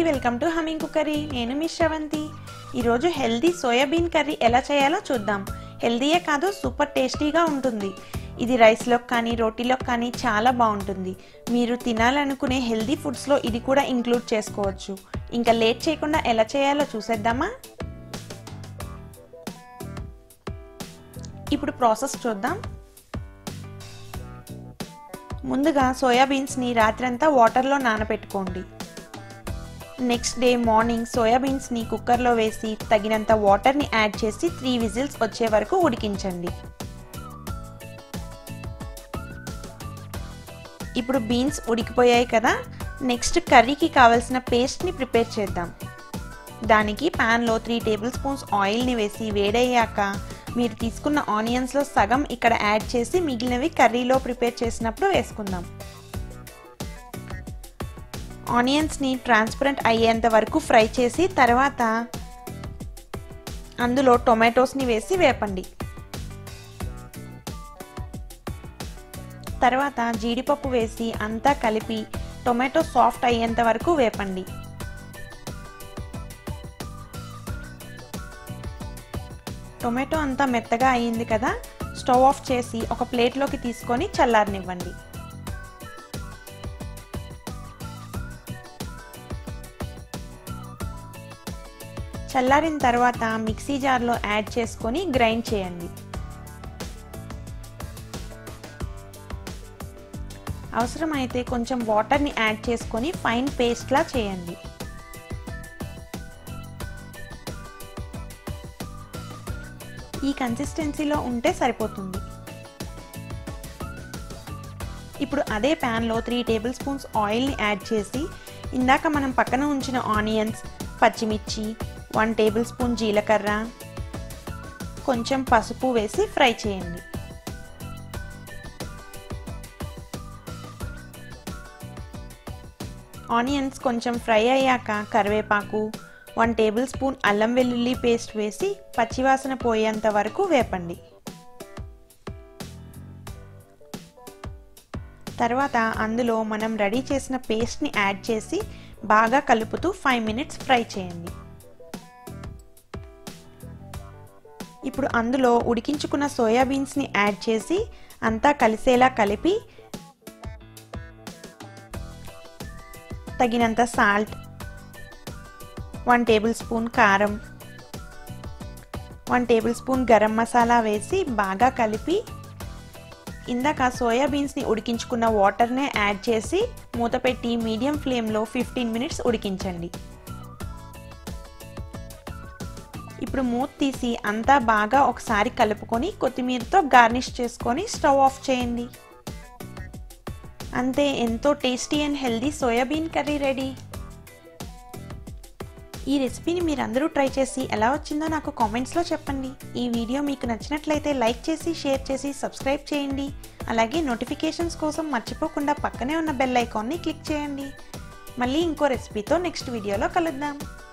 welcome to humming cookery నేను మీ శ్రవంతి ఈరోజు healthy soybean curry ఎలా చేయాలో చూద్దాం హెల్దీయే కాదు సూపర్ టేస్టీగా ఉంటుంది ఇది రైస్లో కానీ రోటీలో కానీ చాలా బాగుంటుంది మీరు తినాలనుకునే హెల్దీ ఫుడ్స్లో ఇది కూడా ఇంక్లూడ్ చేసుకోవచ్చు ఇంకా లేట్ చేయకుండా ఎలా చేయాలో చూసేద్దామా ఇప్పుడు ప్రాసెస్ చూద్దాం ముందుగా సోయాబీన్స్ని రాత్రంతా వాటర్లో నానబెట్టుకోండి నెక్స్ట్ డే మార్నింగ్ సోయాబీన్స్ని కుక్కర్లో వేసి తగినంత వాటర్ని యాడ్ చేసి త్రీ విజిల్స్ వచ్చే వరకు ఉడికించండి ఇప్పుడు బీన్స్ ఉడికిపోయాయి కదా నెక్స్ట్ కర్రీకి కావలసిన పేస్ట్ని ప్రిపేర్ చేద్దాం దానికి ప్యాన్లో త్రీ టేబుల్ స్పూన్స్ ఆయిల్ని వేసి వేడయ్యాక మీరు తీసుకున్న ఆనియన్స్లో సగం ఇక్కడ యాడ్ చేసి మిగిలినవి కర్రీలో ప్రిపేర్ చేసినప్పుడు వేసుకుందాం ఆనియన్స్ని ట్రాన్స్పరెంట్ అయ్యేంత వరకు ఫ్రై చేసి తర్వాత అందులో టొమాటోస్ని వేసి వేపండి తర్వాత జీడిపప్పు వేసి అంతా కలిపి టొమాటో సాఫ్ట్ అయ్యేంత వరకు వేపండి టొమాటో అంతా మెత్తగా అయ్యింది కదా స్టవ్ ఆఫ్ చేసి ఒక ప్లేట్లోకి తీసుకొని చల్లారనివ్వండి చల్లారిన తర్వాత మిక్సీ జార్లో యాడ్ చేసుకొని గ్రైండ్ చేయండి అవసరమైతే కొంచెం వాటర్ని యాడ్ చేసుకొని ఫైన్ పేస్ట్లా చేయండి ఈ కన్సిస్టెన్సీలో ఉంటే సరిపోతుంది ఇప్పుడు అదే ప్యాన్లో త్రీ టేబుల్ స్పూన్స్ ఆయిల్ని యాడ్ చేసి ఇందాక మనం పక్కన ఉంచిన ఆనియన్స్ పచ్చిమిర్చి వన్ టేబుల్ స్పూన్ జీలకర్ర కొంచెం పసుపు వేసి ఫ్రై చేయండి ఆనియన్స్ కొంచెం ఫ్రై అయ్యాక కరివేపాకు వన్ టేబుల్ స్పూన్ అల్లం వెల్లుల్లి పేస్ట్ వేసి పచ్చివాసన పోయేంత వరకు వేపండి తర్వాత అందులో మనం రెడీ చేసిన పేస్ట్ని యాడ్ చేసి బాగా కలుపుతూ ఫైవ్ మినిట్స్ ఫ్రై చేయండి ఇప్పుడు అందులో ఉడికించుకున్న సోయాబీన్స్ని యాడ్ చేసి అంతా కలిసేలా కలిపి తగినంత సాల్ట్ వన్ టేబుల్ స్పూన్ కారం one tablespoon garam masala వేసి బాగా కలిపి ఇందాక సోయాబీన్స్ని ఉడికించుకున్న వాటర్నే యాడ్ చేసి మూత పెట్టి మీడియం ఫ్లేమ్లో ఫిఫ్టీన్ మినిట్స్ ఉడికించండి ఇప్పుడు మూత తీసి అంతా బాగా ఒకసారి కలుపుకొని కొత్తిమీరతో గార్నిష్ చేసుకొని స్టవ్ ఆఫ్ చేయండి అంతే ఎంతో tasty and healthy soybean curry ready ఈ రెసిపీని మీరు అందరూ ట్రై చేసి ఎలా వచ్చిందో నాకు కామెంట్స్లో చెప్పండి ఈ వీడియో మీకు నచ్చినట్లయితే లైక్ చేసి షేర్ చేసి సబ్స్క్రైబ్ చేయండి అలాగే నోటిఫికేషన్స్ కోసం మర్చిపోకుండా పక్కనే ఉన్న బెల్ ఐకాన్ని క్లిక్ చేయండి మళ్ళీ ఇంకో రెసిపీతో నెక్స్ట్ వీడియోలో కలుద్దాం